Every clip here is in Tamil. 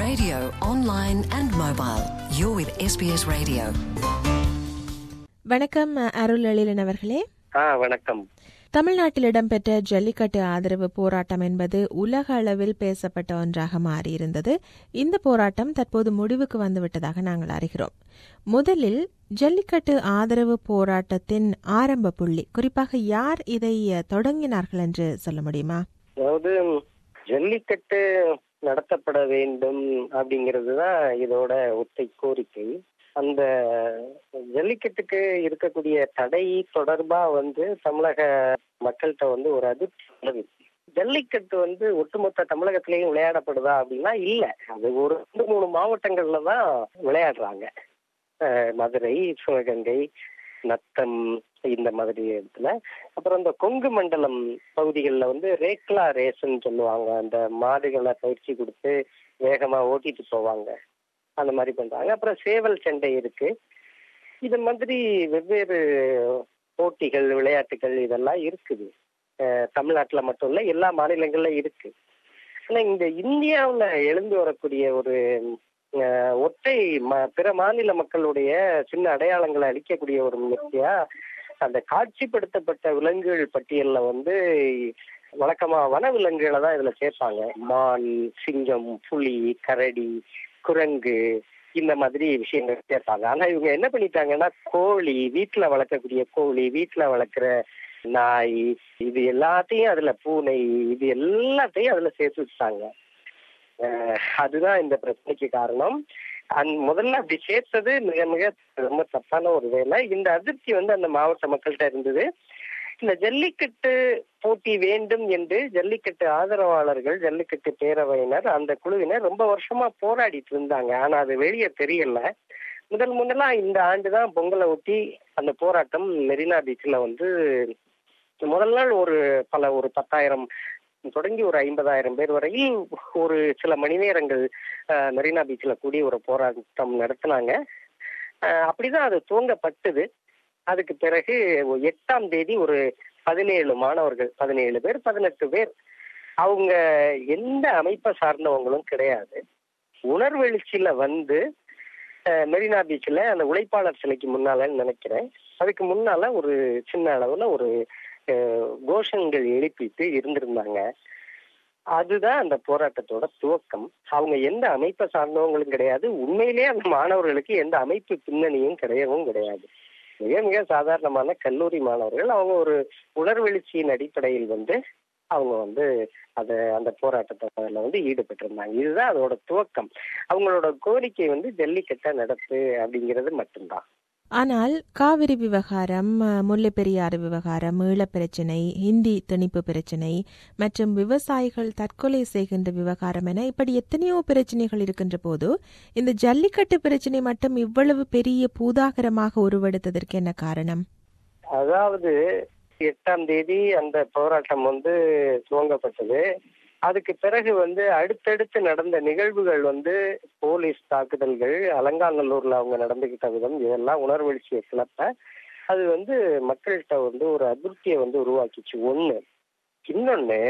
radio, online and mobile. You're with SBS Radio. வணக்கம் அருள் எழிலன் அவர்களே ஆ வணக்கம் தமிழ்நாட்டில் இடம்பெற்ற ஜல்லிக்கட்டு ஆதரவு போராட்டம் என்பது உலக அளவில் பேசப்பட்ட ஒன்றாக மாறியிருந்தது இந்த போராட்டம் தற்போது முடிவுக்கு வந்துவிட்டதாக நாங்கள் அறிகிறோம் முதலில் ஜல்லிக்கட்டு ஆதரவு போராட்டத்தின் ஆரம்ப புள்ளி குறிப்பாக யார் இதை தொடங்கினார்கள் என்று சொல்ல முடியுமா அதாவது ஜல்லிக்கட்டு நடத்தப்பட வேண்டும் அப்படிங்கிறது தான் இதோட ஒத்தை கோரிக்கை அந்த ஜல்லிக்கட்டுக்கு இருக்கக்கூடிய தடை தொடர்பா வந்து தமிழக மக்கள்கிட்ட வந்து ஒரு அதிர்ச்சி உள்ளது ஜல்லிக்கட்டு வந்து ஒட்டுமொத்த தமிழகத்திலேயும் விளையாடப்படுதா அப்படின்னா இல்ல அது ஒரு ரெண்டு மூணு மாவட்டங்கள்ல தான் விளையாடுறாங்க அஹ் மதுரை சிவகங்கை நத்தம் இந்த மாதிரி இடத்துல அப்புறம் இந்த கொங்கு மண்டலம் பகுதிகளில் வந்து ரேக்லா ரேஸ்ன்னு சொல்லுவாங்க அந்த மாடுகளை பயிற்சி கொடுத்து வேகமா ஓட்டிட்டு போவாங்க அந்த மாதிரி பண்றாங்க அப்புறம் சேவல் சண்டை இருக்கு இது மாதிரி வெவ்வேறு போட்டிகள் விளையாட்டுகள் இதெல்லாம் இருக்குது அஹ் தமிழ்நாட்டுல மட்டும் இல்ல எல்லா மாநிலங்கள்ல இருக்கு ஆனா இந்த இந்தியாவுல எழுந்து வரக்கூடிய ஒரு அஹ், ஒற்றை ம- பிற மாநில மக்களுடைய சின்ன அடையாளங்களை அளிக்கக்கூடிய ஒரு முயற்சியா அந்த காட்சிப்படுத்தப்பட்ட விலங்குகள் பட்டியல்ல வந்து வழக்கமா வன விலங்குகளை தான் இதுல சேர்ப்பாங்க மான் சிங்கம் புலி கரடி குரங்கு இந்த மாதிரி விஷயங்கள் சேர்ப்பாங்க ஆனா இவங்க என்ன பண்ணிட்டாங்கன்னா கோழி வீட்டுல வளர்க்கக்கூடிய கோழி வீட்டுல வளர்க்குற நாய் இது எல்லாத்தையும் அதுல பூனை இது எல்லாத்தையும் அதுல சேர்த்து வச்சுட்டாங்க அஹ் அதுதான் இந்த பிரச்சனைக்கு காரணம் அந் முதல்ல அப்படி சேர்த்தது மிக மிக ரொம்ப தப்பான ஒரு வேலை இந்த அதிர்ச்சி வந்து அந்த மாவட்ட மக்கள்கிட்ட இருந்தது இந்த ஜல்லிக்கட்டு போட்டி வேண்டும் என்று ஜல்லிக்கட்டு ஆதரவாளர்கள் ஜல்லிக்கட்டு பேரவையினர் அந்த குழுவினர் ரொம்ப வருஷமா போராடிட்டு இருந்தாங்க ஆனா அது வெளியே தெரியல முதல் முதலா இந்த ஆண்டு தான் பொங்கலை ஒட்டி அந்த போராட்டம் மெரினா பீச்சில் வந்து முதல் நாள் ஒரு பல ஒரு பத்தாயிரம் தொடங்கி ஒரு ஐம்பதாயிரம் பேர் வரையில் ஒரு சில மணி நேரங்கள் அஹ், மெரினா பீச்சில் கூடி ஒரு போராட்டம் நடத்தினாங்க அஹ், அப்படிதான் அது துவங்கப்பட்டது அதுக்கு பிறகு ஒரு எட்டாம் தேதி ஒரு பதினேழு மாணவர்கள் பதினேழு பேர் பதினெட்டு பேர் அவங்க எந்த அமைப்பை சார்ந்தவங்களும் கிடையாது உணர்வெழுச்சியில வந்து அஹ், மெரினா பீச்சில் அந்த உழைப்பாளர் சிலைக்கு முன்னாலன்னு நினைக்கிறேன் அதுக்கு முன்னால ஒரு சின்ன அளவுல ஒரு அஹ், கோஷங்கள் எழுப்பிட்டு இருந்திருந்தாங்க அதுதான் அந்த போராட்டத்தோட துவக்கம் அவங்க எந்த அமைப்பை சார்ந்தவங்களும் கிடையாது உண்மையிலேயே அந்த மாணவர்களுக்கு எந்த அமைப்பு பின்னணியும் கிடையவும் கிடையாது மிக மிக சாதாரணமான கல்லூரி மாணவர்கள் அவங்க ஒரு உணர்வெழுச்சியின் அடிப்படையில் வந்து அவங்க வந்து அத அந்த போராட்டத்துல வந்து ஈடுபட்டிருந்தாங்க இதுதான் அதோட துவக்கம் அவங்களோட கோரிக்கை வந்து ஜல்லிக்கட்டை நடத்து அப்படிங்கிறது மட்டும்தான் ஆனால் காவிரி விவகாரம் அஹ், முல்லைப் பெரியாறு விவகாரம் ஈழப் பிரச்சினை ஹிந்தி திணிப்பு பிரச்சினை மற்றும் விவசாயிகள் தற்கொலை செய்கின்ற விவகாரம் என இப்படி எத்தனையோ பிரச்சனைகள் இருக்கின்ற போது இந்த ஜல்லிக்கட்டு பிரச்சினை மட்டும் இவ்வளவு பெரிய பூதாகரமாக உருவெடுத்ததற்கு என்ன காரணம் அதாவது எட்டாம் தேதி அந்த போராட்டம் வந்து துவங்கப்பட்டது அதுக்கு பிறகு வந்து அடுத்தடுத்து நடந்த நிகழ்வுகள் வந்து போலீஸ் தாக்குதல்கள் அலங்காநல்லூர்ல அவங்க நடந்துகிட்ட விதம் இதெல்லாம் உணர்வெழுச்சியை கிளப்ப அது வந்து மக்கள்கிட்ட வந்து ஒரு அதிருப்தியை வந்து உருவாக்கிச்சு ஒண்ணு இன்னொன்னு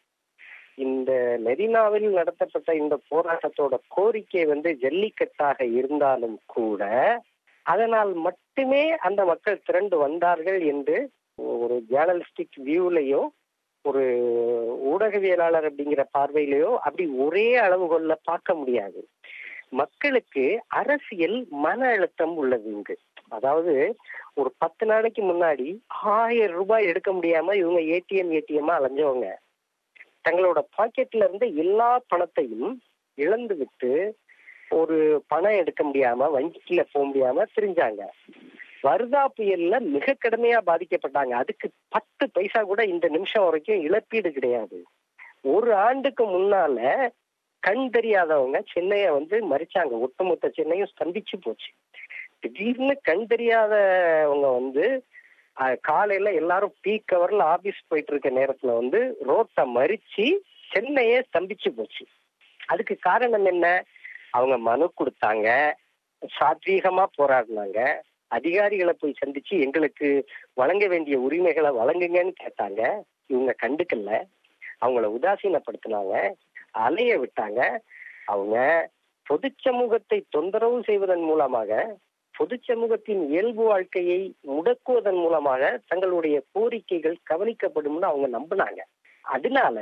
இந்த மெரினாவில் நடத்தப்பட்ட இந்த போராட்டத்தோட கோரிக்கை வந்து ஜல்லிக்கட்டாக இருந்தாலும் கூட அதனால் மட்டுமே அந்த மக்கள் திரண்டு வந்தார்கள் என்று ஒரு ஜேர்னலிஸ்டிக் வியூலையோ ஒரு ஊடகவியலாளர் அப்படிங்கிற பார்வையிலையோ அப்படி ஒரே அளவுகோல்ல பார்க்க முடியாது மக்களுக்கு அரசியல் மன அழுத்தம் உள்ளது இங்கு அதாவது ஒரு பத்து நாளைக்கு முன்னாடி ஆயிரம் ரூபாய் எடுக்க முடியாம இவங்க ஏடிஎம் ஏடிஎம்மா அலைஞ்சவங்க தங்களோட பாக்கெட்ல இருந்த எல்லா பணத்தையும் இழந்து விட்டு ஒரு பணம் எடுக்க முடியாம வங்கியில போக முடியாம திரிஞ்சாங்க வர்தா புயல்ல மிக கடுமையா பாதிக்கப்பட்டாங்க அதுக்கு பத்து பைசா கூட இந்த நிமிஷம் வரைக்கும் இழப்பீடு கிடையாது ஒரு ஆண்டுக்கு முன்னால கண் தெரியாதவங்க சென்னைய வந்து மறிச்சாங்க ஒட்டுமொத்த சென்னையும் ஸ்தம்பிச்சு போச்சு திடீர்னு கண் தெரியாதவங்க வந்து அஹ், காலையில எல்லாரும் பீக் ஹவர்ல ஆபீஸ் போயிட்டு இருக்க நேரத்துல வந்து ரோட்டை மறிச்சு சென்னையே ஸ்தம்பிச்சு போச்சு அதுக்கு காரணம் என்ன அவங்க மனு கொடுத்தாங்க சாத்வீகமா போராடினாங்க அதிகாரிகளை போய் சந்திச்சு எங்களுக்கு வழங்க வேண்டிய உரிமைகளை வழங்குங்கன்னு கேட்டாங்க இவங்க கண்டுக்கல அவங்கள உதாசீனப்படுத்தினாங்க அலைய விட்டாங்க அவங்க பொது சமூகத்தை தொந்தரவு செய்வதன் மூலமாக பொது சமூகத்தின் இயல்பு வாழ்க்கையை முடக்குவதன் மூலமாக தங்களுடைய கோரிக்கைகள் கவனிக்கப்படும்னு அவங்க நம்பினாங்க அதனால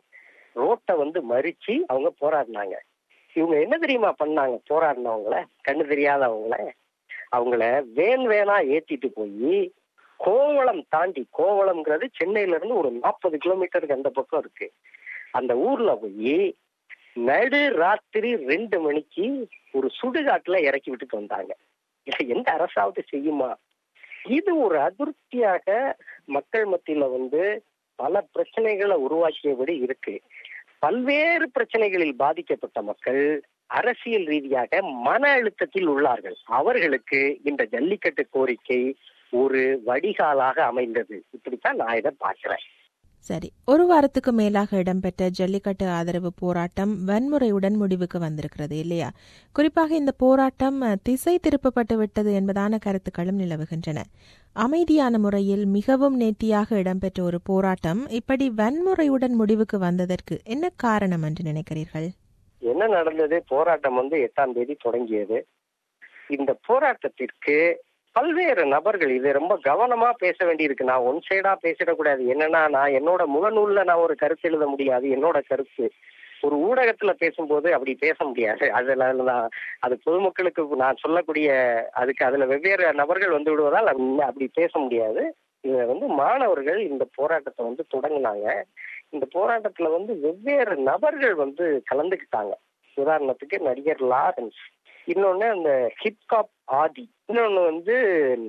ரோட்டை வந்து மறிச்சு அவங்க போராடினாங்க இவங்க என்ன தெரியுமா பண்ணாங்க போராடினவங்கள கண்ணு தெரியாதவங்கள அவங்கள வேன் வேனா ஏத்திட்டு போய் கோவளம் தாண்டி கோவளம்ங்கிறது சென்னையில இருந்து ஒரு நாற்பது கிலோமீட்டருக்கு அந்த பக்கம் இருக்கு அந்த ஊர்ல போய் நடு ராத்திரி ரெண்டு மணிக்கு ஒரு சுடுகாட்டுல இறக்கி விட்டுட்டு வந்தாங்க இதை எந்த அரசாவது செய்யுமா இது ஒரு அதிருப்தியாக மக்கள் மத்தியில வந்து பல பிரச்சனைகளை உருவாக்கியபடி இருக்கு பல்வேறு பிரச்சனைகளில் பாதிக்கப்பட்ட மக்கள் அரசியல் ரீதியாக மன அழுத்தத்தில் உள்ளார்கள் அவர்களுக்கு இந்த ஜல்லிக்கட்டு கோரிக்கை ஒரு வடிகாலாக அமைந்தது இப்படித்தான் நான் இதை பார்க்கிறேன் சரி ஒரு வாரத்துக்கு மேலாக இடம்பெற்ற ஜல்லிக்கட்டு ஆதரவு போராட்டம் வன்முறையுடன் முடிவுக்கு வந்திருக்கிறது இல்லையா குறிப்பாக இந்த போராட்டம் அஹ், திசை திருப்பப்பட்டு விட்டது என்பதான கருத்துக்களும் நிலவுகின்றன அமைதியான முறையில் மிகவும் நேர்த்தியாக இடம்பெற்ற ஒரு போராட்டம் இப்படி வன்முறையுடன் முடிவுக்கு வந்ததற்கு என்ன காரணம் என்று நினைக்கிறீர்கள் என்ன நடந்தது போராட்டம் வந்து எட்டாம் தேதி தொடங்கியது இந்த போராட்டத்திற்கு பல்வேறு நபர்கள் இது ரொம்ப கவனமா பேச வேண்டியிருக்கு நான் ஒன் சைடா பேசிடக்கூடாது என்னன்னா நான் என்னோட முகநூல்ல நான் ஒரு கருத்து எழுத முடியாது என்னோட கருத்து ஒரு ஊடகத்துல பேசும்போது அப்படி பேச முடியாது அதுல நான் அது பொதுமக்களுக்கு நான் சொல்லக்கூடிய அதுக்கு அதுல வெவ்வேறு நபர்கள் வந்து விடுவதால் அப்படி- அப்படி பேச முடியாது இதுல வந்து மாணவர்கள் இந்த போராட்டத்தை வந்து தொடங்கினாங்க இந்த போராட்டத்துல வந்து வெவ்வேறு நபர்கள் வந்து கலந்துக்கிட்டாங்க உதாரணத்துக்கு நடிகர் லாரன்ஸ் இன்னொன்னு அந்த ஹிப்காப் ஆதி இன்னொன்னு வந்து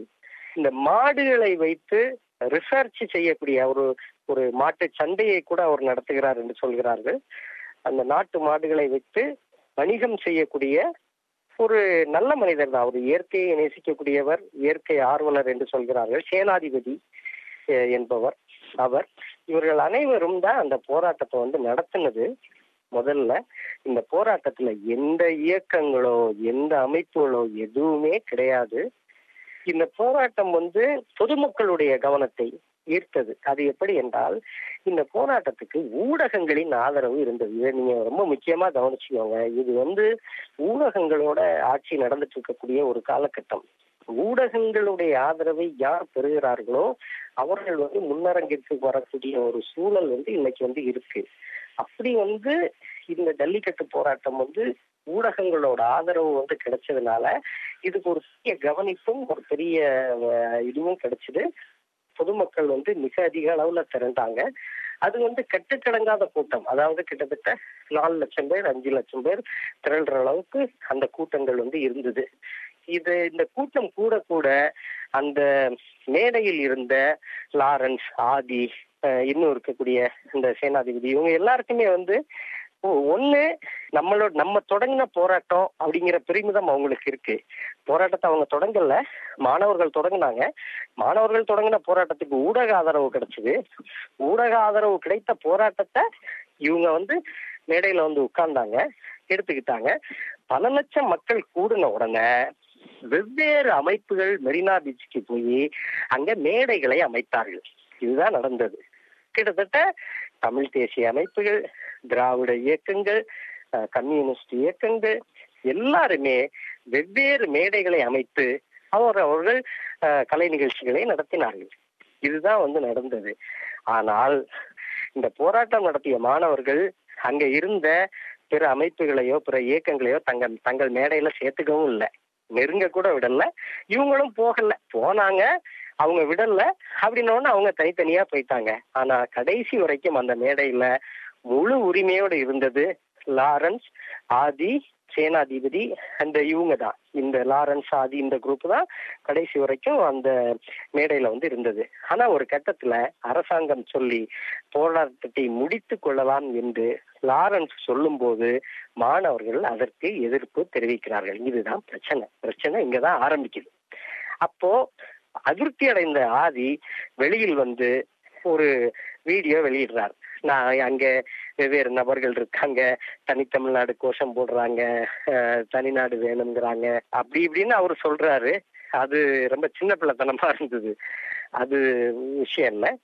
இந்த மாடுகளை வைத்து ரிசர்ச் செய்யக்கூடிய ஒரு ஒரு மாட்டு சந்தையை கூட அவர் நடத்துகிறார் என்று சொல்கிறார்கள் அந்த நாட்டு மாடுகளை வைத்து வணிகம் செய்யக்கூடிய ஒரு நல்ல மனிதர் தான் அவர் இயற்கையை நேசிக்கக்கூடியவர் இயற்கை ஆர்வலர் என்று சொல்கிறார்கள் சேனாதிபதி அஹ், என்பவர் அவர் இவர்கள் அனைவரும் தான் அந்த போராட்டத்தை வந்து நடத்தினது முதல்ல இந்த போராட்டத்துல எந்த இயக்கங்களோ எந்த அமைப்புகளோ எதுவுமே கிடையாது இந்த போராட்டம் வந்து பொதுமக்களுடைய கவனத்தை ஈர்த்தது அது எப்படி என்றால் இந்த போராட்டத்துக்கு ஊடகங்களின் ஆதரவு இருந்தது இதை நீங்க ரொம்ப முக்கியமா கவனிச்சுக்கோங்க இது வந்து ஊடகங்களோட ஆட்சி நடந்துட்டு இருக்கக்கூடிய ஒரு காலகட்டம் ஊடகங்களுடைய ஆதரவை யார் பெறுகிறார்களோ அவர்கள் வந்து முன்னரங்கிற்கு வரக்கூடிய ஒரு சூழல் வந்து இன்னைக்கு வந்து இருக்கு அப்படி வந்து இந்த ஜல்லிக்கட்டு போராட்டம் வந்து ஊடகங்களோட ஆதரவு வந்து கிடைச்சதுனால இதுக்கு ஒரு பெரிய கவனிப்பும் ஒரு பெரிய அஹ், இதுவும் கிடைச்சது பொதுமக்கள் வந்து மிக அதிக அளவுல திரண்டாங்க அது வந்து கட்டுக்கடங்காத கூட்டம் அதாவது கிட்டத்தட்ட நாலு லட்சம் பேர் அஞ்சு லட்சம் பேர் திரள்ற அளவுக்கு அந்த கூட்டங்கள் வந்து இருந்தது இது இந்த கூட்டம் கூட கூட அந்த மேடையில் இருந்த லாரன்ஸ் ஆதி அஹ், இன்னும் இருக்கக்கூடிய இந்த சேனாதிபதி இவங்க எல்லாருக்குமே வந்து ஒ- ஒண்ணு நம்மளோட நம்ம தொடங்கின போராட்டம் அப்படிங்கிற பெருமிதம் அவங்களுக்கு இருக்கு போராட்டத்தை அவங்க தொடங்கல மாணவர்கள் தொடங்கினாங்க மாணவர்கள் தொடங்கின போராட்டத்துக்கு ஊடக ஆதரவு கிடைச்சது ஊடக ஆதரவு கிடைத்த போராட்டத்தை இவங்க வந்து மேடையில வந்து உட்கார்ந்தாங்க எடுத்துக்கிட்டாங்க பல லட்சம் மக்கள் கூடின உடனே வெவ்வேறு அமைப்புகள் மெரினா பீச்சுக்கு போய் அங்க மேடைகளை அமைத்தார்கள் இதுதான் நடந்தது கிட்டத்தட்ட தமிழ் தேசிய அமைப்புகள் திராவிட இயக்கங்கள் அஹ், கம்யூனிஸ்ட் இயக்கங்கள் எல்லாருமே வெவ்வேறு மேடைகளை அமைத்து அவர் அவர்கள் அஹ், கலை நிகழ்ச்சிகளை நடத்தினார்கள் இதுதான் வந்து நடந்தது ஆனால் இந்த போராட்டம் நடத்திய மாணவர்கள் அங்க இருந்த பிற அமைப்புகளையோ பிற இயக்கங்களையோ தங்கள் தங்கள் மேடையில சேர்த்துக்கவும் இல்லை நெருங்க கூட விடல இவங்களும் போகல போனாங்க அவங்க விடல அப்படின்னோடனே அவங்க தனித்தனியா போயிட்டாங்க ஆனா கடைசி வரைக்கும் அந்த மேடையில முழு உரிமையோடு இருந்தது லாரன்ஸ் ஆதி சேனாதிபதி அந்த இவங்க தான் இந்த லாரன்ஸ் ஆதி இந்த குரூப் தான் கடைசி வரைக்கும் அந்த மேடையில வந்து இருந்தது ஆனா ஒரு கட்டத்துல அரசாங்கம் சொல்லி போராட்டத்தை முடித்து கொள்ளலாம் என்று லாரன்ஸ் சொல்லும்போது மாணவர்கள் அதற்கு எதிர்ப்பு தெரிவிக்கிறார்கள் இதுதான் பிரச்சனை பிரச்சனை இங்கதான் ஆரம்பிக்குது அப்போ அதிருப்தி அடைந்த ஆதி வெளியில் வந்து ஒரு வீடியோ வெளியிடுறார் நான் அங்க வெவ்வேறு நபர்கள் இருக்காங்க தனித்தமிழ்நாடு கோஷம் போடுறாங்க அஹ், தனிநாடு வேணுங்கிறாங்க அப்படி இப்படின்னு அவர் சொல்றாரு அது ரொம்ப சின்ன பிள்ளைத்தனமா இருந்தது அது விஷயம் இல்ல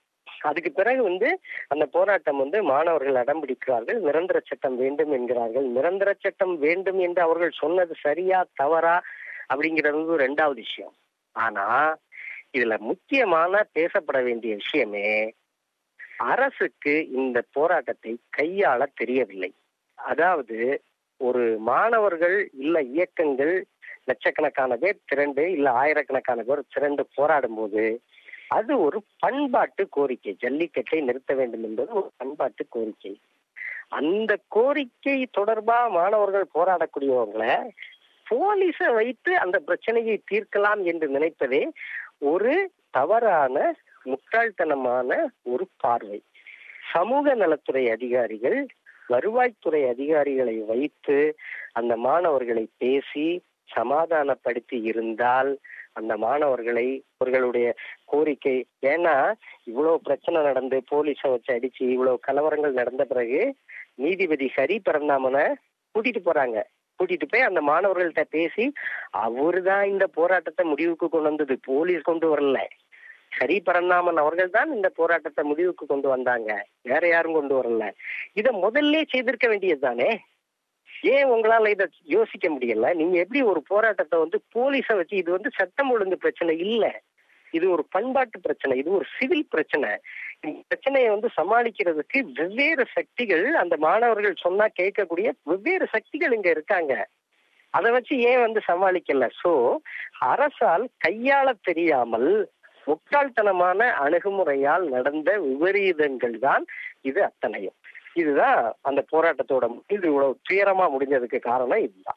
அதுக்கு பிறகு வந்து அந்த போராட்டம் வந்து மாணவர்கள் அடம்பிடிக்கிறார்கள் நிரந்தர சட்டம் வேண்டும் என்கிறார்கள் நிரந்தர சட்டம் வேண்டும் என்று அவர்கள் சொன்னது சரியா தவறா அப்படிங்கிறது வந்து ரெண்டாவது விஷயம் ஆனா இதுல முக்கியமான பேசப்பட வேண்டிய விஷயமே அரசுக்கு இந்த போராட்டத்தை கையாள தெரியவில்லை அதாவது ஒரு மாணவர்கள் இல்ல இயக்கங்கள் லட்சக்கணக்கான பேர் திரண்டு இல்ல ஆயிரக்கணக்கான பேர் திரண்டு போராடும் போது அது ஒரு பண்பாட்டு கோரிக்கை ஜல்லிக்கட்டை நிறுத்த வேண்டும் என்பது ஒரு பண்பாட்டு கோரிக்கை அந்த கோரிக்கை தொடர்பா மாணவர்கள் போராடக்கூடியவங்களை போலீஸ வைத்து அந்த பிரச்சனையை தீர்க்கலாம் என்று நினைப்பதே ஒரு தவறான முட்டாள்தனமான ஒரு பார்வை சமூக நலத்துறை அதிகாரிகள் வருவாய்த்துறை அதிகாரிகளை வைத்து அந்த மாணவர்களை பேசி சமாதானப்படுத்தி இருந்தால் அந்த மாணவர்களை அவர்களுடைய கோரிக்கை ஏன்னா இவ்வளவு பிரச்சனை நடந்து போலீஸ வச்சு அடிச்சு இவ்வளவு கலவரங்கள் நடந்த பிறகு நீதிபதி ஹரி பரந்தாமனை கூட்டிட்டு போறாங்க கூட்டிட்டு போய் அந்த மாணவர்கள்ட்ட பேசி அவருதான் இந்த போராட்டத்தை முடிவுக்கு கொண்டு வந்தது போலீஸ் கொண்டு வரல ஹரி பரந்தாமன் அவர்கள் தான் இந்த போராட்டத்தை முடிவுக்கு கொண்டு வந்தாங்க வேற யாரும் கொண்டு வரல இத முதல்ல செய்திருக்க வேண்டியது தானே ஏன் உங்களால இத யோசிக்க முடியல நீங்க எப்படி ஒரு போராட்டத்தை வந்து போலீஸ வச்சு இது வந்து சட்டம் ஒழுங்கு பிரச்சனை இல்ல இது ஒரு பண்பாட்டு பிரச்சனை இது ஒரு சிவில் பிரச்சனை இந்த பிரச்சனையை வந்து சமாளிக்கிறதுக்கு வெவ்வேறு சக்திகள் அந்த மாணவர்கள் சொன்னா கேட்கக்கூடிய வெவ்வேறு சக்திகள் இங்க இருக்காங்க அதை வச்சு ஏன் வந்து சமாளிக்கல சோ அரசால் கையாள தெரியாமல் முட்டாள்தனமான அணுகுமுறையால் நடந்த விபரீதங்கள் தான் இது அத்தனையும் இதுதான் அந்த போராட்டத்தோட இது இவ்வளவு துயரமா முடிஞ்சதுக்கு காரணம் இதுதான்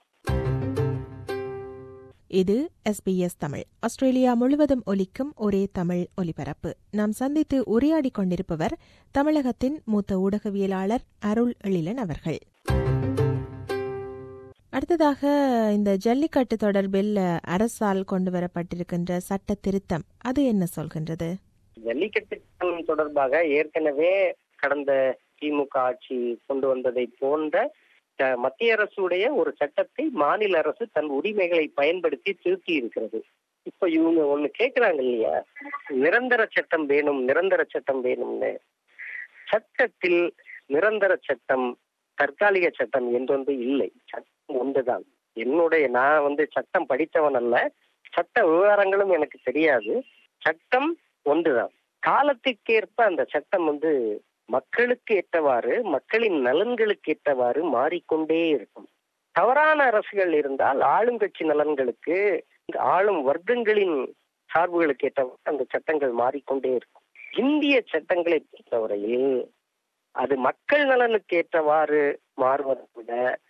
இது எஸ்பிஎஸ் தமிழ் ஆஸ்திரேலியா முழுவதும் ஒலிக்கும் ஒரே தமிழ் ஒலிபரப்பு நாம் சந்தித்து உரையாடிக் கொண்டிருப்பவர் தமிழகத்தின் மூத்த ஊடகவியலாளர் அருள் எழிலன் அவர்கள் அடுத்ததாக இந்த ஜல்லிக்கட்டு தொடர்பில் அரசால் கொண்டு வரப்பட்டிருக்கின்ற சட்ட திருத்தம் அது என்ன சொல்கின்றது ஜல்லிக்கட்டு தொடர்பாக ஏற்கனவே கடந்த திமுக ஆட்சி கொண்டு வந்ததை போன்ற மத்திய அரசுடைய ஒரு சட்டத்தை மாநில அரசு தன் உரிமைகளை பயன்படுத்தி திருத்தி இருக்கிறது இப்ப இவங்க ஒண்ணு கேக்குறாங்க இல்லையா நிரந்தர சட்டம் வேணும் நிரந்தர சட்டம் வேணும்னு சட்டத்தில் நிரந்தர சட்டம் தற்காலிக சட்டம் என்றொன்று இல்லை சட்டம் ஒன்றுதான் என்னுடைய நான் வந்து சட்டம் படித்தவன் அல்ல சட்ட விவகாரங்களும் எனக்கு தெரியாது சட்டம் ஒன்றுதான் காலத்திற்கேற்ப அந்த சட்டம் வந்து மக்களுக்கு ஏற்றவாறு மக்களின் நலன்களுக்கு ஏற்றவாறு மாறிக்கொண்டே இருக்கும் தவறான அரசுகள் இருந்தால் ஆளுங்கட்சி நலன்களுக்கு ஆளும் வர்க்கங்களின் சார்புகளுக்கு ஏற்றவாறு அந்த சட்டங்கள் மாறிக்கொண்டே இருக்கும் இந்திய சட்டங்களை பொறுத்தவரையில் அது மக்கள் நலனுக்கு ஏற்றவாறு மாறுவதை விட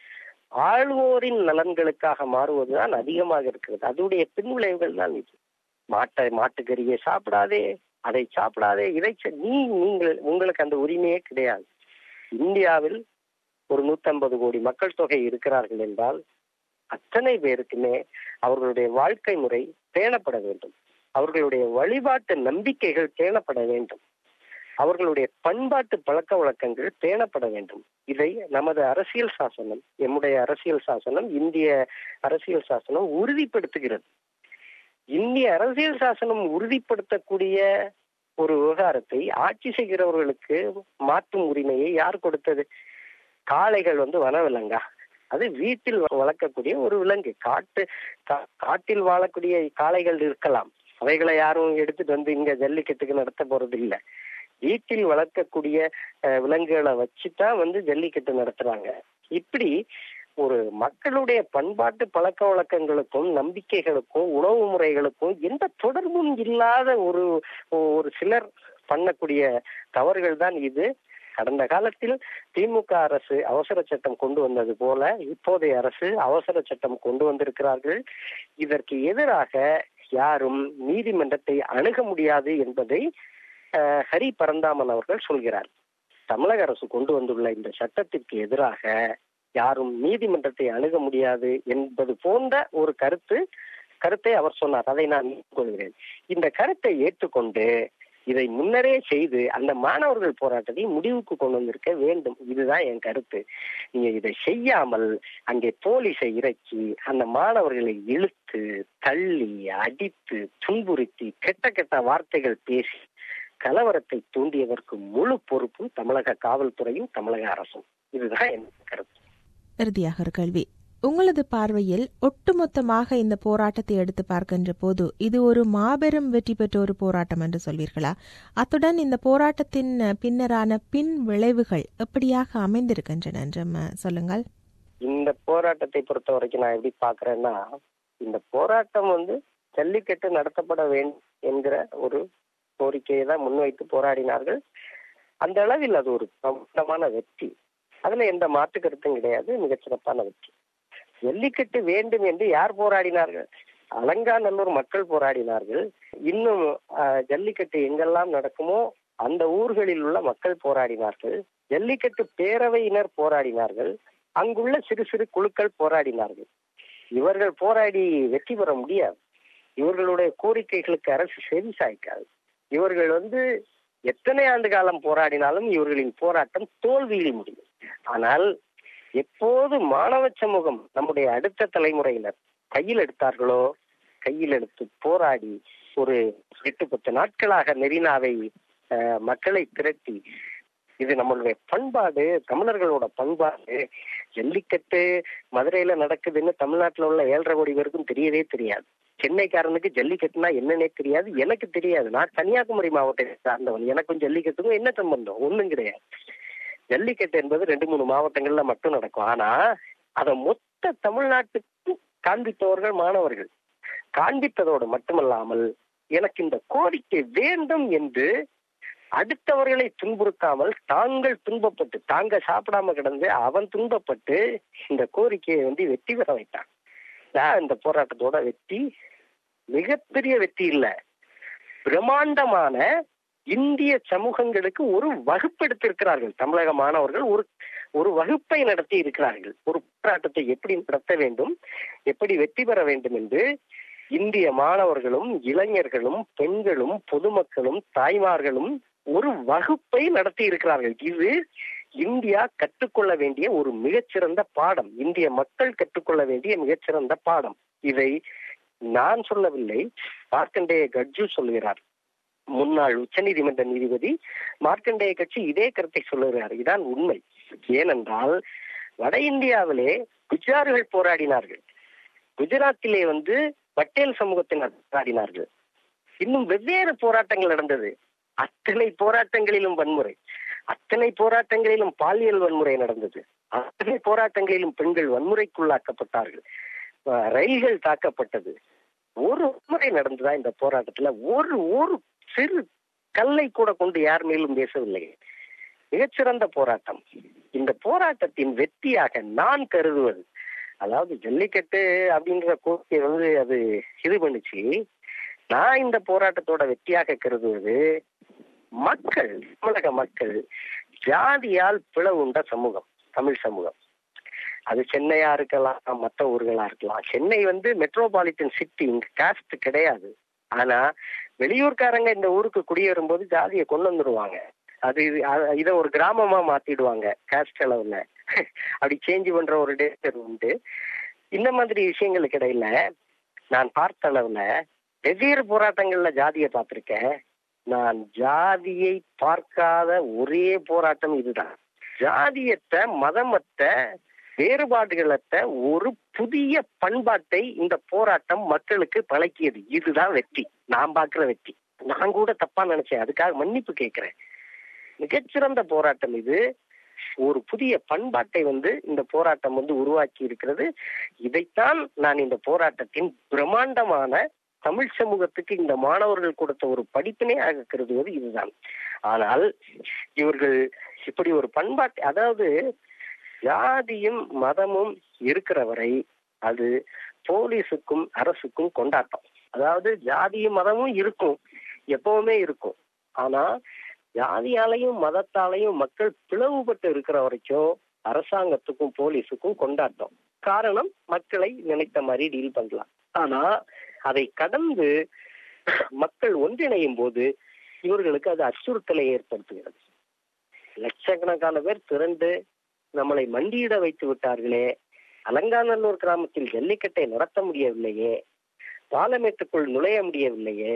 ஆளுவோரின் நலன்களுக்காக மாறுவதுதான் அதிகமாக இருக்கிறது அதோடைய பின்விளைவுகள் தான் இது மாட்டை மாட்டுக்கறியை சாப்பிடாதே அதை சாப்பிடாதே இதை நீ நீங்கள் உங்களுக்கு அந்த உரிமையே கிடையாது இந்தியாவில் ஒரு நூத்தம்பது கோடி மக்கள் தொகை இருக்கிறார்கள் என்றால் அத்தனை பேருக்குமே அவர்களுடைய வாழ்க்கை முறை பேணப்பட வேண்டும் அவர்களுடைய வழிபாட்டு நம்பிக்கைகள் பேணப்பட வேண்டும் அவர்களுடைய பண்பாட்டு பழக்க வழக்கங்கள் பேணப்பட வேண்டும் இதை நமது அரசியல் சாசனம் எம்முடைய அரசியல் சாசனம் இந்திய அரசியல் சாசனம் உறுதிப்படுத்துகிறது இந்திய அரசியல் சாசனம் உறுதிப்படுத்தக்கூடிய ஒரு விவகாரத்தை ஆட்சி செய்கிறவர்களுக்கு மாற்றும் உரிமையை யார் கொடுத்தது காளைகள் வந்து வனவிலங்கா அது வீட்டில் வளர்க்கக்கூடிய ஒரு விலங்கு காட்டு காட்டில் வாழக்கூடிய காளைகள் இருக்கலாம் அவைகளை யாரும் எடுத்துட்டு வந்து இங்க ஜல்லிக்கட்டுக்கு நடத்த போறது இல்லை வீட்டில் வளர்க்கக்கூடிய விலங்குகளை வச்சுதான் வந்து ஜல்லிக்கட்டு நடத்துறாங்க இப்படி ஒரு மக்களுடைய பண்பாட்டு பழக்க வழக்கங்களுக்கும் நம்பிக்கைகளுக்கும் உணவு முறைகளுக்கும் எந்த தொடர்பும் இல்லாத ஒரு ஒரு சிலர் பண்ணக்கூடிய தவறுகள் தான் இது கடந்த காலத்தில் திமுக அரசு அவசர சட்டம் கொண்டு வந்தது போல இப்போதைய அரசு அவசர சட்டம் கொண்டு வந்திருக்கிறார்கள் இதற்கு எதிராக யாரும் நீதிமன்றத்தை அணுக முடியாது என்பதை ஹரி பரந்தாமன் அவர்கள் சொல்கிறார் தமிழக அரசு கொண்டு வந்துள்ள இந்த சட்டத்திற்கு எதிராக யாரும் நீதிமன்றத்தை அணுக முடியாது என்பது போன்ற ஒரு கருத்து கருத்தை அவர் சொன்னார் அதை நான் கொள்கிறேன் இந்த கருத்தை ஏற்றுக்கொண்டு இதை முன்னரே செய்து அந்த மாணவர்கள் போராட்டத்தை முடிவுக்கு கொண்டு வந்திருக்க வேண்டும் இதுதான் என் கருத்து நீங்க இதை செய்யாமல் அங்கே போலீஸை இறக்கி அந்த மாணவர்களை இழுத்து தள்ளி அடித்து துன்புறுத்தி கெட்ட கெட்ட வார்த்தைகள் பேசி கலவரத்தை தூண்டியதற்கு முழு பொறுப்பும் தமிழக காவல்துறையும் தமிழக அரசும் இதுதான் என் கருத்து இறுதியாக ஒரு கேள்வி உங்களது பார்வையில் ஒட்டுமொத்தமாக இந்த போராட்டத்தை எடுத்து பார்க்கின்ற போது இது ஒரு மாபெரும் வெற்றி பெற்ற ஒரு போராட்டம் என்று சொல்வீர்களா அத்துடன் இந்த போராட்டத்தின் பின்னரான பின் விளைவுகள் எப்படியாக அமைந்திருக்கின்றன என்று ம- சொல்லுங்கள் இந்த போராட்டத்தை பொறுத்த வரைக்கும் நான் எப்படி பாக்குறேன்னா இந்த போராட்டம் வந்து ஜல்லிக்கட்டு நடத்தப்பட வேண்டும் என்கிற ஒரு கோரிக்கையை தான் முன்வைத்து போராடினார்கள் அந்த அளவில் அது ஒரு பிரபலமான வெற்றி அதுல எந்த மாற்று கருத்தும் கிடையாது மிகச்சிறப்பான வெற்றி ஜல்லிக்கட்டு வேண்டும் என்று யார் போராடினார்கள் அலங்காநல்லூர் மக்கள் போராடினார்கள் இன்னும் ஆஹ், ஜல்லிக்கட்டு எங்கெல்லாம் நடக்குமோ அந்த ஊர்களில் உள்ள மக்கள் போராடினார்கள் ஜல்லிக்கட்டு பேரவையினர் போராடினார்கள் அங்குள்ள சிறு சிறு குழுக்கள் போராடினார்கள் இவர்கள் போராடி வெற்றி பெற முடியாது இவர்களுடைய கோரிக்கைகளுக்கு அரசு செவி சாய்க்காது இவர்கள் வந்து எத்தனை ஆண்டு காலம் போராடினாலும் இவர்களின் போராட்டம் தோல்வியில் முடியும் ஆனால் எப்போது மாணவ சமூகம் நம்முடைய அடுத்த தலைமுறையினர் கையில் எடுத்தார்களோ கையில் எடுத்து போராடி ஒரு எட்டு பத்து நாட்களாக மெரினாவை அஹ், மக்களை திரட்டி இது நம்மளுடைய பண்பாடு தமிழர்களோட பண்பாடு ஜல்லிக்கட்டு மதுரையில நடக்குதுன்னு தமிழ்நாட்டுல உள்ள ஏழரை கோடி பேருக்கும் தெரியவே தெரியாது சென்னைக்காரனுக்கு ஜல்லிக்கட்டுனா என்னன்னே தெரியாது எனக்கு தெரியாது நான் கன்னியாகுமரி மாவட்டத்தை சார்ந்தவன் எனக்கும் ஜல்லிக்கட்டுக்கும் என்ன சம்பந்தம் ஒண்ணும் கிடையாது ஜல்லிக்கட்டு என்பது ரெண்டு மூணு மாவட்டங்கள்ல மட்டும் நடக்கும் ஆனா அதை மொத்த தமிழ்நாட்டுக்கு காண்பித்தவர்கள் மாணவர்கள் காண்பித்ததோடு மட்டுமல்லாமல் எனக்கு இந்த கோரிக்கை வேண்டும் என்று அடுத்தவர்களை துன்புறுத்தாமல் தாங்கள் துன்பப்பட்டு தாங்க சாப்பிடாம கிடந்து அவன் துன்பப்பட்டு இந்த கோரிக்கையை வந்து வெற்றி பெற வைத்தான் இதான் இந்த போராட்டத்தோட வெற்றி மிகப்பெரிய வெற்றி இல்ல பிரம்மாண்டமான இந்திய சமூகங்களுக்கு ஒரு வகுப்பு எடுத்திருக்கிறார்கள் தமிழக மாணவர்கள் ஒரு ஒரு வகுப்பை நடத்தி இருக்கிறார்கள் ஒரு போராட்டத்தை எப்படி நடத்த வேண்டும் எப்படி வெற்றி பெற வேண்டும் என்று இந்திய மாணவர்களும் இளைஞர்களும் பெண்களும் பொதுமக்களும் தாய்மார்களும் ஒரு வகுப்பை நடத்தி இருக்கிறார்கள் இது இந்தியா கற்றுக்கொள்ள வேண்டிய ஒரு மிகச்சிறந்த பாடம் இந்திய மக்கள் கற்றுக்கொள்ள வேண்டிய மிகச்சிறந்த பாடம் இதை நான் சொல்லவில்லை மார்க்கண்டேய கட்ஜு சொல்கிறார் முன்னாள் உச்சநீதிமன்ற நீதிபதி மார்க்கண்டேய கட்சி இதே கருத்தை சொல்லுகிறார் இதான் உண்மை ஏனென்றால் வட இந்தியாவிலே குஜார்கள் போராடினார்கள் குஜராத்திலே வந்து பட்டேல் சமூகத்தினர் போராடினார்கள் இன்னும் வெவ்வேறு போராட்டங்கள் நடந்தது அத்தனை போராட்டங்களிலும் வன்முறை அத்தனை போராட்டங்களிலும் பாலியல் வன்முறை நடந்தது அத்தனை போராட்டங்களிலும் பெண்கள் வன்முறைக்குள்ளாக்கப்பட்டார்கள் அஹ் ரயில்கள் தாக்கப்பட்டது ஒரு வன்முறை நடந்ததா இந்த போராட்டத்துல ஒரு ஒரு சிறு கல்லை கூட கொண்டு யார் மேலும் பேசவில்லை மிகச்சிறந்த போராட்டம் இந்த போராட்டத்தின் வெற்றியாக நான் கருதுவது அதாவது ஜல்லிக்கட்டு அப்படின்ற கோரிக்கை வந்து அது இது பண்ணுச்சு நான் இந்த போராட்டத்தோட வெற்றியாக கருதுவது மக்கள் தமிழக மக்கள் ஜாதியால் பிளவுண்ட சமூகம் தமிழ் சமூகம் அது சென்னையா இருக்கலாம் மற்ற ஊர்களா இருக்கலாம் சென்னை வந்து மெட்ரோபாலிட்டன் சிட்டி இங்க காஸ்ட் கிடையாது ஆனா வெளியூர்காரங்க இந்த ஊருக்கு குடியேறும் போது ஜாதியை கொண்டு வந்துருவாங்க அது இது அ- இத ஒரு கிராமமா மாத்திடுவாங்க காஸ்ட் அளவுல அப்படி சேஞ்ச் பண்ற ஒரு டேட்டர் உண்டு இந்த மாதிரி விஷயங்களுக்கு இடையில நான் பார்த்த அளவுல வெவ்வேறு போராட்டங்கள்ல ஜாதியை பார்த்திருக்கேன் நான் ஜாதியை பார்க்காத ஒரே போராட்டம் இதுதான் ஜாதியத்தை மதமத்த வேறுபாடுகளற்ற ஒரு புதிய பண்பாட்டை இந்த போராட்டம் மக்களுக்கு பழக்கியது இதுதான் வெற்றி நான் பார்க்கிற வெற்றி நான் கூட தப்பா நினைச்சேன் அதுக்காக மன்னிப்பு கேட்கிறேன் மிகச்சிறந்த போராட்டம் இது ஒரு புதிய பண்பாட்டை வந்து இந்த போராட்டம் வந்து உருவாக்கி இருக்கிறது இதைத்தான் நான் இந்த போராட்டத்தின் பிரம்மாண்டமான தமிழ் சமூகத்துக்கு இந்த மாணவர்கள் கொடுத்த ஒரு படிப்பினை ஆக கருதுவது இதுதான் ஆனால் இவர்கள் இப்படி ஒரு பண்பாட்டை அதாவது ஜாதியும் மதமும் இருக்கிற வரை அது போலீஸுக்கும் அரசுக்கும் கொண்டாட்டம் அதாவது ஜாதியும் மதமும் இருக்கும் எப்பவுமே இருக்கும் ஆனா ஜாதியாலையும் மதத்தாலையும் மக்கள் பிளவுபட்டு இருக்கிற வரைக்கும் அரசாங்கத்துக்கும் போலீஸுக்கும் கொண்டாட்டம் காரணம் மக்களை நினைத்த மாதிரி டீல் பண்ணலாம் ஆனா அதை கடந்து மக்கள் ஒன்றிணையும் போது இவர்களுக்கு அது அச்சுறுத்தலை ஏற்படுத்துகிறது லட்சக்கணக்கான பேர் திரண்டு நம்மளை மண்டியிட வைத்து விட்டார்களே அலங்காநல்லூர் கிராமத்தில் ஜல்லிக்கட்டை நடத்த முடியவில்லையே பாலமேட்டுக்குள் நுழைய முடியவில்லையே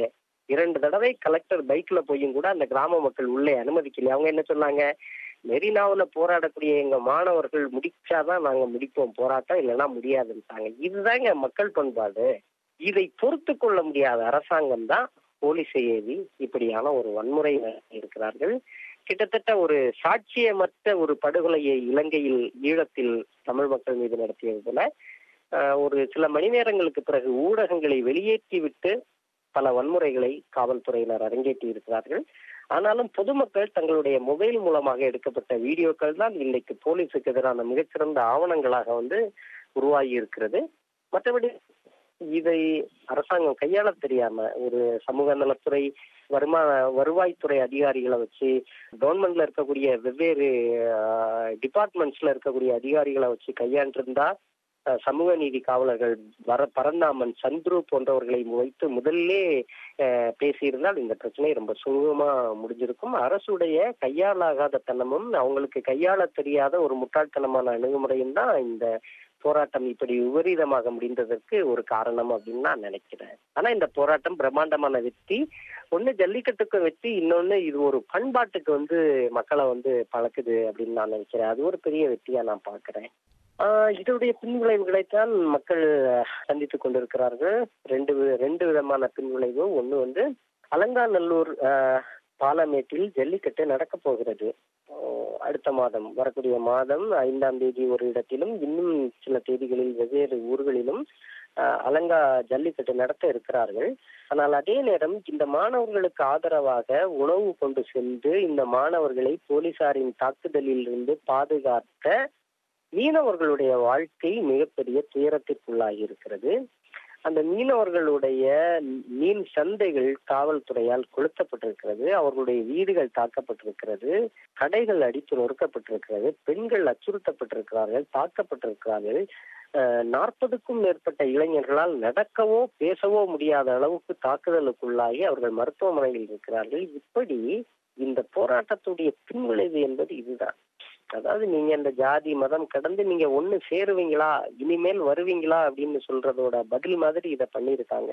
இரண்டு தடவை கலெக்டர் பைக்ல போயும் கூட அந்த கிராம மக்கள் உள்ளே அனுமதிக்கல அவங்க என்ன சொன்னாங்க மெரினாவுல போராடக்கூடிய எங்க மாணவர்கள் முடிச்சாதான் நாங்க முடிப்போம் போராட்டம் இல்லைன்னா முடியாதுன்ட்டாங்க இதுதாங்க மக்கள் பண்பாடு இதை பொறுத்து கொள்ள முடியாத அரசாங்கம் தான் போலீஸை ஏவி இப்படியான ஒரு வன்முறை இருக்கிறார்கள் கிட்டத்தட்ட ஒரு சாட்சியமற்ற ஒரு படுகொலையை இலங்கையில் ஈழத்தில் தமிழ் மக்கள் மீது நடத்தியது போல ஆஹ், ஒரு சில மணி நேரங்களுக்கு பிறகு ஊடகங்களை வெளியேற்றி விட்டு பல வன்முறைகளை காவல்துறையினர் அரங்கேற்றி இருக்கிறார்கள் ஆனாலும் பொதுமக்கள் தங்களுடைய மொபைல் மூலமாக எடுக்கப்பட்ட வீடியோக்கள் தான் இன்னைக்கு போலீஸுக்கு எதிரான மிகச்சிறந்த ஆவணங்களாக வந்து உருவாகி இருக்கிறது மற்றபடி இதை அரசாங்கம் கையாள தெரியாம ஒரு சமூக நலத்துறை வருமா வருவாய்த்துறை அதிகாரிகளை வச்சு கவர்மெண்ட்ல இருக்கக்கூடிய வெவ்வேறு டிபார்ட்மெண்ட்ஸ்ல இருக்கக்கூடிய அதிகாரிகளை வச்சு கையாண்டிருந்தா அஹ், சமூக நீதி காவலர்கள் வர பரந்தாமன் சந்துரு போன்றவர்களை வைத்து முதல்லே அஹ், பேசியிருந்தால் இந்த பிரச்சனை ரொம்ப சுமூகமா முடிஞ்சிருக்கும் அரசுடைய கையாளாகாத தனமும் அவங்களுக்கு கையாள தெரியாத ஒரு முட்டாள்தனமான அணுகுமுறையும் தான் இந்த போராட்டம் இப்படி விபரீதமாக முடிந்ததற்கு ஒரு காரணம் அப்படின்னு நான் நினைக்கிறேன் ஆனா இந்த போராட்டம் பிரம்மாண்டமான வெற்றி ஒண்ணு ஜல்லிக்கட்டுக்கு வெற்றி இன்னொன்னு இது ஒரு பண்பாட்டுக்கு வந்து மக்களை வந்து பழக்குது அப்படின்னு நான் நினைக்கிறேன் அது ஒரு பெரிய வெற்றியா நான் பாக்குறேன் ஆஹ் இதனுடைய பின்விளைவுகளைத்தான் மக்கள் சந்தித்துக் கொண்டிருக்கிறார்கள் ரெண்டு வி- ரெண்டு விதமான பின்விளைவு ஒண்ணு வந்து அலங்காநல்லூர் ஆஹ், பாலமேட்டில் ஜல்லிக்கட்டு நடக்க போகிறது ஆஹ், அடுத்த மாதம் வரக்கூடிய மாதம் ஐந்தாம் தேதி ஒரு இடத்திலும் இன்னும் சில தேதிகளில் வெவ்வேறு ஊர்களிலும் ஆஹ், அலங்கா ஜல்லிக்கட்டு நடத்த இருக்கிறார்கள் ஆனால் அதே நேரம் இந்த மாணவர்களுக்கு ஆதரவாக உணவு கொண்டு சென்று இந்த மாணவர்களை போலீசாரின் தாக்குதலில் இருந்து பாதுகாத்த மீனவர்களுடைய வாழ்க்கை மிகப்பெரிய துயரத்திற்குள்ளாகி இருக்கிறது அந்த மீனவர்களுடைய மீன் சந்தைகள் காவல்துறையால் கொளுத்தப்பட்டிருக்கிறது அவர்களுடைய வீடுகள் தாக்கப்பட்டிருக்கிறது கடைகள் அடித்து நொறுக்கப்பட்டிருக்கிறது பெண்கள் அச்சுறுத்தப்பட்டிருக்கிறார்கள் தாக்கப்பட்டிருக்கிறார்கள் அஹ், நாற்பதுக்கும் மேற்பட்ட இளைஞர்களால் நடக்கவோ பேசவோ முடியாத அளவுக்கு தாக்குதலுக்குள்ளாகி அவர்கள் மருத்துவமனையில் இருக்கிறார்கள் இப்படி இந்த போராட்டத்துடைய பின்விளைவு என்பது இதுதான் அதாவது நீங்க இந்த ஜாதி மதம் கடந்து நீங்க ஒண்ணு சேருவீங்களா இனிமேல் வருவீங்களா அப்படின்னு சொல்றதோட பதில் மாதிரி இதை பண்ணியிருக்காங்க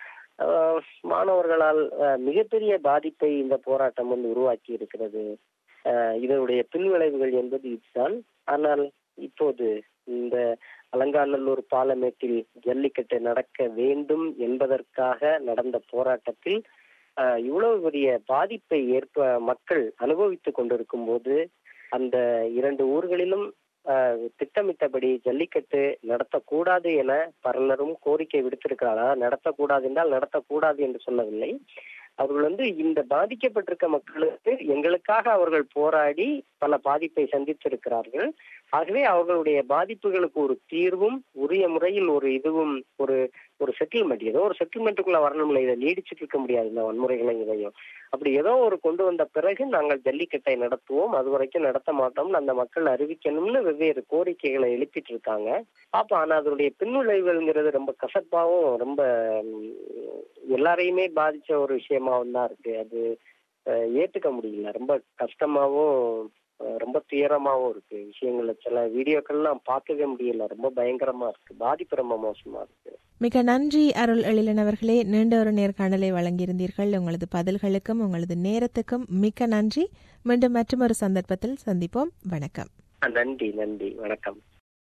ஆஹ் மாணவர்களால் ஆஹ் மிகப்பெரிய பாதிப்பை இந்த போராட்டம் வந்து உருவாக்கி இருக்கிறது ஆஹ் இதனுடைய பின்விளைவுகள் என்பது இதுதான் ஆனால் இப்போது இந்த அலங்காநல்லூர் பாலமேட்டில் ஜல்லிக்கட்டு நடக்க வேண்டும் என்பதற்காக நடந்த போராட்டத்தில் ஆஹ் இவ்வளவு பெரிய பாதிப்பை ஏற்ப மக்கள் அனுபவித்துக் கொண்டிருக்கும் போது அந்த இரண்டு ஊர்களிலும் ஆஹ், திட்டமிட்டபடி ஜல்லிக்கட்டு நடத்தக்கூடாது என பலரும் கோரிக்கை விடுத்திருக்கிறார் அதாவது நடத்தக்கூடாது என்றால் நடத்தக்கூடாது என்று சொல்லவில்லை அவர்கள் வந்து இந்த பாதிக்கப்பட்டிருக்க மக்களுக்கு எங்களுக்காக அவர்கள் போராடி பல பாதிப்பை சந்தித்திருக்கிறார்கள் ஆகவே அவர்களுடைய பாதிப்புகளுக்கு ஒரு தீர்வும் உரிய முறையில் ஒரு இதுவும் ஒரு ஒரு செட்டில்மெண்ட் ஏதோ ஒரு செட்டில்மெண்ட்டுக்குள்ள வரணும்ல இதை நீடிச்சிட்டு இருக்க முடியாது இந்த வன்முறைகளையும் இதையும் அப்படி ஏதோ ஒரு கொண்டு வந்த பிறகு நாங்கள் ஜல்லிக்கட்டை நடத்துவோம் அது வரைக்கும் நடத்த மாட்டோம்னு அந்த மக்கள் அறிவிக்கணும்னு வெவ்வேறு கோரிக்கைகளை எழுப்பிட்டு இருக்காங்க பாப்பா ஆனா அதனுடைய பின்விளைவுங்கிறது ரொம்ப கசப்பாவும் ரொம்ப ம், எல்லாரையுமே பாதிச்ச ஒரு விஷயமாவும் தான் இருக்கு அது அஹ், ஏத்துக்க முடியல ரொம்ப கஷ்டமாவும் அஹ், ரொம்ப துயரமாவும் இருக்கு விஷயங்கள்ல சில வீடியோக்கள்லாம் பார்க்கவே முடியல ரொம்ப பயங்கரமா இருக்கு பாதிப்பு ரொம்ப மோசமா இருக்கு மிக நன்றி அருள் எழிலன் அவர்களே நீண்ட ஒரு நேர்காணலை வழங்கியிருந்தீர்கள் உங்களது பதில்களுக்கும் உங்களது நேரத்துக்கும் மிக்க நன்றி மீண்டும் மற்றொரு சந்தர்ப்பத்தில் சந்திப்போம் வணக்கம் நன்றி நன்றி வணக்கம்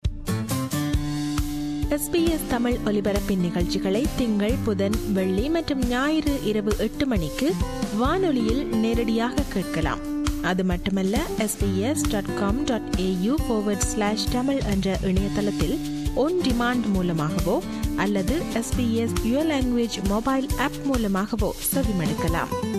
எஸ்பிஎஸ் தமிழ் ஒலிபரப்பின் நிகழ்ச்சிகளை திங்கள் புதன் வெள்ளி மற்றும் ஞாயிறு இரவு எட்டு மணிக்கு வானொலியில் நேரடியாக கேட்கலாம் அது மட்டுமல்ல SBS dot com dot AU slash Tamil என்ற இணையதளத்தில் ஒன் டிமாண்ட் மூலமாகவோ அல்லது SBS your language mobile app மூலமாகவோ செவிமடுக்கலாம்